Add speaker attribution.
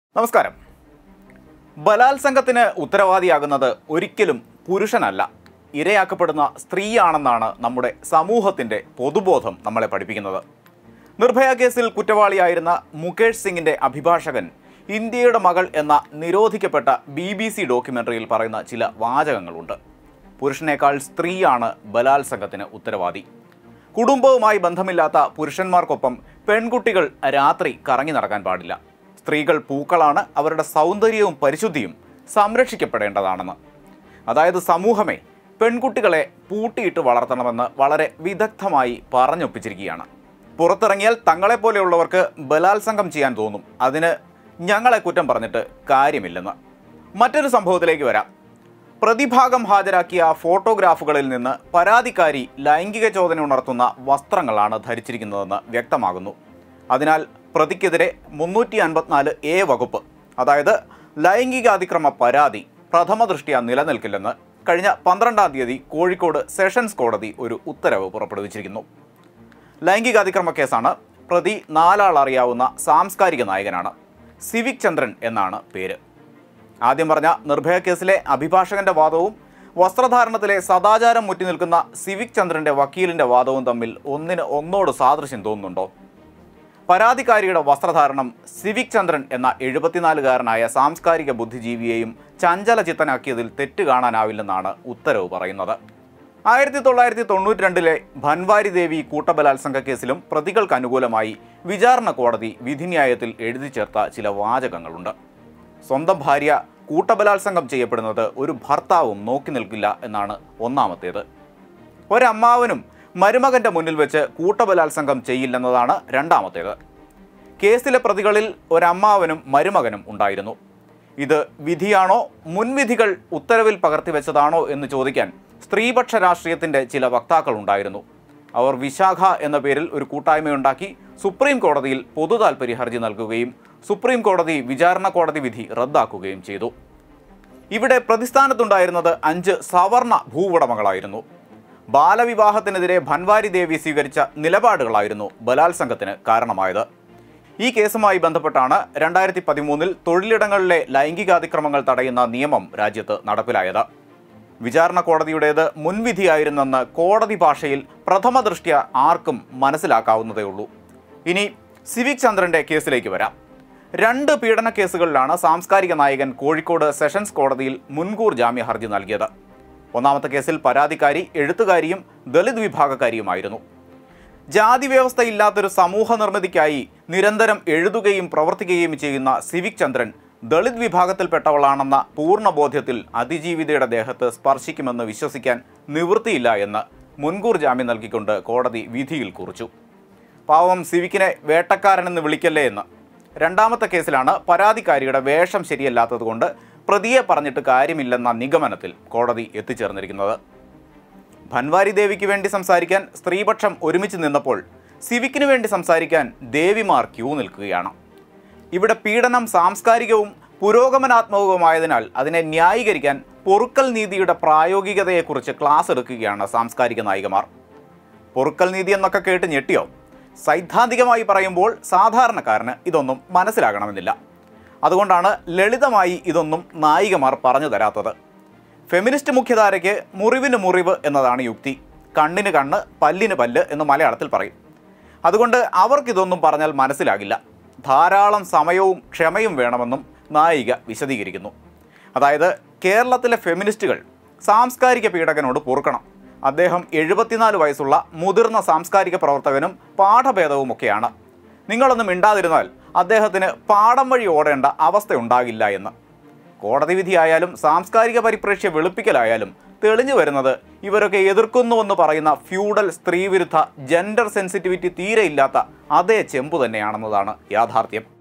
Speaker 1: നമസ്കാരം ബലാത്സംഗത്തിന് ഉത്തരവാദിയാകുന്നത് ഒരിക്കലും പുരുഷനല്ല ഇരയാക്കപ്പെടുന്ന സ്ത്രീയാണെന്നാണ് നമ്മുടെ സമൂഹത്തിൻ്റെ പൊതുബോധം നമ്മളെ പഠിപ്പിക്കുന്നത് നിർഭയ കേസിൽ കുറ്റവാളിയായിരുന്ന മുകേഷ് സിംഗിൻ്റെ അഭിഭാഷകൻ ഇന്ത്യയുടെ മകൾ എന്ന നിരോധിക്കപ്പെട്ട ബി ബി സി ഡോക്യുമെൻ്ററിയിൽ പറയുന്ന ചില വാചകങ്ങളുണ്ട് പുരുഷനേക്കാൾ സ്ത്രീയാണ് ബലാത്സംഗത്തിന് ഉത്തരവാദി കുടുംബവുമായി ബന്ധമില്ലാത്ത പുരുഷന്മാർക്കൊപ്പം പെൺകുട്ടികൾ രാത്രി കറങ്ങി നടക്കാൻ പാടില്ല സ്ത്രീകൾ പൂക്കളാണ് അവരുടെ സൗന്ദര്യവും പരിശുദ്ധിയും സംരക്ഷിക്കപ്പെടേണ്ടതാണെന്ന് അതായത് സമൂഹമേ പെൺകുട്ടികളെ പൂട്ടിയിട്ട് വളർത്തണമെന്ന് വളരെ വിദഗ്ധമായി പറഞ്ഞൊപ്പിച്ചിരിക്കുകയാണ് പുറത്തിറങ്ങിയാൽ തങ്ങളെപ്പോലെയുള്ളവർക്ക് ബലാത്സംഗം ചെയ്യാൻ തോന്നും അതിന് ഞങ്ങളെ കുറ്റം പറഞ്ഞിട്ട് കാര്യമില്ലെന്ന് മറ്റൊരു സംഭവത്തിലേക്ക് വരാം പ്രതിഭാഗം ഹാജരാക്കിയ ഫോട്ടോഗ്രാഫുകളിൽ നിന്ന് പരാതിക്കാരി ലൈംഗിക ചോദന ഉണർത്തുന്ന വസ്ത്രങ്ങളാണ് ധരിച്ചിരിക്കുന്നതെന്ന് വ്യക്തമാകുന്നു അതിനാൽ പ്രതിക്കെതിരെ മുന്നൂറ്റി അൻപത്തിനാല് എ വകുപ്പ് അതായത് ലൈംഗികാതിക്രമ പരാതി പ്രഥമ ദൃഷ്ടിയ നിലനിൽക്കില്ലെന്ന് കഴിഞ്ഞ പന്ത്രണ്ടാം തീയതി കോഴിക്കോട് സെഷൻസ് കോടതി ഒരു ഉത്തരവ് പുറപ്പെടുവിച്ചിരിക്കുന്നു ലൈംഗികാതിക്രമ കേസാണ് പ്രതി നാലാൾ അറിയാവുന്ന സാംസ്കാരിക നായകനാണ് സിവിക് ചന്ദ്രൻ എന്നാണ് പേര് ആദ്യം പറഞ്ഞ നിർഭയ കേസിലെ അഭിഭാഷകന്റെ വാദവും വസ്ത്രധാരണത്തിലെ സദാചാരം മുറ്റി നിൽക്കുന്ന സിവിക് ചന്ദ്രന്റെ വക്കീലിന്റെ വാദവും തമ്മിൽ ഒന്നിന് ഒന്നോട് സാദൃശ്യം തോന്നുന്നുണ്ടോ പരാതിക്കാരിയുടെ വസ്ത്രധാരണം സിവിക് ചന്ദ്രൻ എന്ന എഴുപത്തിനാലുകാരനായ സാംസ്കാരിക ബുദ്ധിജീവിയെയും ചഞ്ചല ചിത്തനാക്കിയതിൽ തെറ്റ് കാണാനാവില്ലെന്നാണ് ഉത്തരവ് പറയുന്നത് ആയിരത്തി തൊള്ളായിരത്തി തൊണ്ണൂറ്റി രണ്ടിലെ ഭൻവാരി ദേവി കൂട്ടബലാത്സംഗ കേസിലും പ്രതികൾക്ക് അനുകൂലമായി വിചാരണ കോടതി വിധിന്യായത്തിൽ എഴുതി ചേർത്ത ചില വാചകങ്ങളുണ്ട് സ്വന്തം ഭാര്യ കൂട്ടബലാത്സംഗം ചെയ്യപ്പെടുന്നത് ഒരു ഭർത്താവും നോക്കി നിൽക്കില്ല എന്നാണ് ഒന്നാമത്തേത് ഒരമ്മാവനും മരുമകന്റെ മുന്നിൽ വെച്ച് കൂട്ടബലാത്സംഗം ചെയ്യില്ലെന്നതാണ് രണ്ടാമത്തേത് കേസിലെ പ്രതികളിൽ ഒരമ്മാവനും മരുമകനും ഉണ്ടായിരുന്നു ഇത് വിധിയാണോ മുൻവിധികൾ ഉത്തരവിൽ പകർത്തിവെച്ചതാണോ എന്ന് ചോദിക്കാൻ സ്ത്രീപക്ഷ രാഷ്ട്രീയത്തിന്റെ ചില വക്താക്കൾ ഉണ്ടായിരുന്നു അവർ വിശാഖ എന്ന പേരിൽ ഒരു കൂട്ടായ്മയുണ്ടാക്കി സുപ്രീം കോടതിയിൽ പൊതു താൽപര്യ ഹർജി നൽകുകയും സുപ്രീം കോടതി വിചാരണ കോടതി വിധി റദ്ദാക്കുകയും ചെയ്തു ഇവിടെ പ്രതിസ്ഥാനത്തുണ്ടായിരുന്നത് അഞ്ച് സവർണ ഭൂവുടമകളായിരുന്നു ബാലവിവാഹത്തിനെതിരെ ഭൻവാരി ദേവി സ്വീകരിച്ച നിലപാടുകളായിരുന്നു ബലാത്സംഗത്തിന് കാരണമായത് ഈ കേസുമായി ബന്ധപ്പെട്ടാണ് രണ്ടായിരത്തി പതിമൂന്നിൽ തൊഴിലിടങ്ങളിലെ ലൈംഗികാതിക്രമങ്ങൾ തടയുന്ന നിയമം രാജ്യത്ത് നടപ്പിലായത് വിചാരണ കോടതിയുടേത് മുൻവിധിയായിരുന്നെന്ന് കോടതി ഭാഷയിൽ പ്രഥമ ദൃഷ്ട്യ ആർക്കും മനസ്സിലാക്കാവുന്നതേ ഉള്ളൂ ഇനി സിവിക് ചന്ദ്രന്റെ കേസിലേക്ക് വരാം രണ്ട് പീഡന കേസുകളിലാണ് സാംസ്കാരിക നായകൻ കോഴിക്കോട് സെഷൻസ് കോടതിയിൽ മുൻകൂർ ജാമ്യ ഹർജി നൽകിയത് ഒന്നാമത്തെ കേസിൽ പരാതിക്കാരി എഴുത്തുകാരിയും ദളിത് വിഭാഗക്കാരിയുമായിരുന്നു ജാതി വ്യവസ്ഥ ഇല്ലാത്തൊരു സമൂഹ നിർമ്മിതിക്കായി നിരന്തരം എഴുതുകയും പ്രവർത്തിക്കുകയും ചെയ്യുന്ന സിവിക് ചന്ദ്രൻ ദളിത് വിഭാഗത്തിൽപ്പെട്ടവളാണെന്ന പൂർണ്ണ ബോധ്യത്തിൽ അതിജീവിതയുടെ ദേഹത്ത് സ്പർശിക്കുമെന്ന് വിശ്വസിക്കാൻ നിവൃത്തിയില്ല എന്ന് മുൻകൂർ ജാമ്യം നൽകിക്കൊണ്ട് കോടതി വിധിയിൽ കുറിച്ചു പാവം സിവിക്കിനെ വേട്ടക്കാരനെന്ന് വിളിക്കല്ലേ എന്ന് രണ്ടാമത്തെ കേസിലാണ് പരാതിക്കാരിയുടെ വേഷം ശരിയല്ലാത്തതുകൊണ്ട് പ്രതിയെ പറഞ്ഞിട്ട് കാര്യമില്ലെന്ന നിഗമനത്തിൽ കോടതി എത്തിച്ചേർന്നിരിക്കുന്നത് ഭൻവാരി ദേവിക്ക് വേണ്ടി സംസാരിക്കാൻ സ്ത്രീപക്ഷം ഒരുമിച്ച് നിന്നപ്പോൾ സിവിക്കിന് വേണ്ടി സംസാരിക്കാൻ ദേവിമാർ ക്യൂ നിൽക്കുകയാണ് ഇവിടെ പീഡനം സാംസ്കാരികവും പുരോഗമനാത്മകവുമായതിനാൽ അതിനെ ന്യായീകരിക്കാൻ പൊറുക്കൽ നീതിയുടെ പ്രായോഗികതയെക്കുറിച്ച് ക്ലാസ് എടുക്കുകയാണ് സാംസ്കാരിക നായികമാർ പൊറുക്കൽ നീതി എന്നൊക്കെ കേട്ട് ഞെട്ടിയോ സൈദ്ധാന്തികമായി പറയുമ്പോൾ സാധാരണക്കാരന് ഇതൊന്നും മനസ്സിലാകണമെന്നില്ല അതുകൊണ്ടാണ് ലളിതമായി ഇതൊന്നും നായികമാർ പറഞ്ഞു തരാത്തത് ഫെമിനിസ്റ്റ് മുഖ്യധാരയ്ക്ക് മുറിവിന് മുറിവ് എന്നതാണ് യുക്തി കണ്ണിന് കണ്ണ് പല്ലിന് പല്ല് എന്ന് മലയാളത്തിൽ പറയും അതുകൊണ്ട് അവർക്കിതൊന്നും പറഞ്ഞാൽ മനസ്സിലാകില്ല ധാരാളം സമയവും ക്ഷമയും വേണമെന്നും നായിക വിശദീകരിക്കുന്നു അതായത് കേരളത്തിലെ ഫെമിനിസ്റ്റുകൾ സാംസ്കാരിക പീഡകനോട് പൊറുക്കണം അദ്ദേഹം എഴുപത്തിനാല് വയസ്സുള്ള മുതിർന്ന സാംസ്കാരിക പ്രവർത്തകനും പാഠഭേദവുമൊക്കെയാണ് നിങ്ങളൊന്നും മിണ്ടാതിരുന്നാൽ അദ്ദേഹത്തിന് പാടം വഴി ഓടേണ്ട അവസ്ഥയുണ്ടാകില്ല എന്ന് കോടതി വിധിയായാലും സാംസ്കാരിക പരിപ്രേക്ഷ്യ വെളുപ്പിക്കലായാലും തെളിഞ്ഞു വരുന്നത് ഇവരൊക്കെ എതിർക്കുന്നുവെന്ന് പറയുന്ന ഫ്യൂഡൽ സ്ത്രീവിരുദ്ധ ജെൻഡർ സെൻസിറ്റിവിറ്റി തീരെയില്ലാത്ത അതേ ചെമ്പു തന്നെയാണെന്നതാണ് യാഥാർത്ഥ്യം